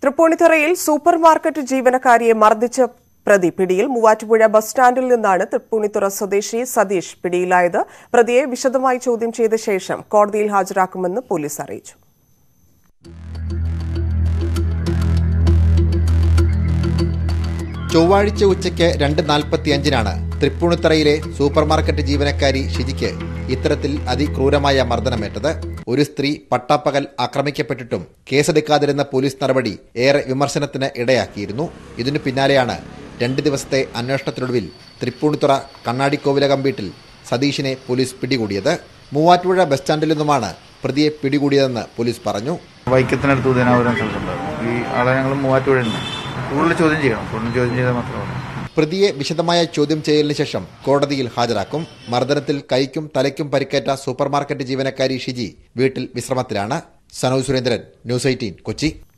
തൃപ്പൂണിത്തുറയിൽ super market ജീവനക്കാരിയെ മർദ്ദിച്ച പ്രതി പിടിയിൽ മൂവാറ്റുപുഴ ബസ് സ്റ്റാൻഡിൽ നിന്നാണ് തൃപ്പൂണിത്തുറ സ്വദേശി സതീഷ് പിടിയിലായത് പ്രതിയെ വിശദമായി ചോദ്യം ചെയ്ത ശേഷം കോടതിയിൽ ഹാജരാക്കുമെന്ന് പോലീസ് അറിയിച്ചു ചൊവ്വാഴ്ച ഉച്ചയ്ക്ക് രണ്ട് നാൽപ്പത്തിയഞ്ചിനാണ് തൃപ്പൂണിത്തറയിലെ സൂപ്പർമാർക്കറ്റ് ജീവനക്കാരി ഷിജിക്ക് ഇത്തരത്തിൽ അതിക്രൂരമായ മർദ്ദനമേറ്റത് ഒരു സ്ത്രീ പട്ടാപ്പകൽ ആക്രമിക്കപ്പെട്ടിട്ടും കേസെടുക്കാതിരുന്ന പോലീസ് നടപടി ഏറെ വിമർശനത്തിന് ഇടയാക്കിയിരുന്നു ഇതിനു പിന്നാലെയാണ് രണ്ട് ദിവസത്തെ അന്വേഷണത്തിനൊടുവിൽ തൃപ്പൂണിത്തുറ കണ്ണാടിക്കോവിലകം വീട്ടിൽ സതീഷിനെ പോലീസ് പിടികൂടിയത് മൂവാറ്റുപുഴ ബസ് സ്റ്റാൻഡിൽ നിന്നുമാണ് പ്രതിയെ പിടികൂടിയതെന്ന് പോലീസ് പറഞ്ഞു വൈക്കത്തിനടുത്ത് ഉദയനാപുരം സ്ഥലത്തുണ്ടായിരുന്നു ഈ ആളെ ഞങ്ങൾ മൂവാറ്റുപുഴ നിന്ന് കൂടുതൽ ചോദ്യം ചെയ്യണം കൂടുതൽ ചോദ്യം ചെയ്താൽ മാത്രമേ പ്രതിയെ വിശദമായ ചോദ്യം ചെയ്യലിന് ശേഷം കോടതിയിൽ ഹാജരാക്കും മർദ്ദനത്തിൽ കൈക്കും തലയ്ക്കും പരിക്കേറ്റ സൂപ്പർമാർക്കറ്റ് ജീവനക്കാരി ഷിജി വീട്ടിൽ വിശ്രമത്തിലാണ് സനോജ് സുരേന്ദ്രൻ ന്യൂസ് എയ്റ്റീൻ കൊച്ചി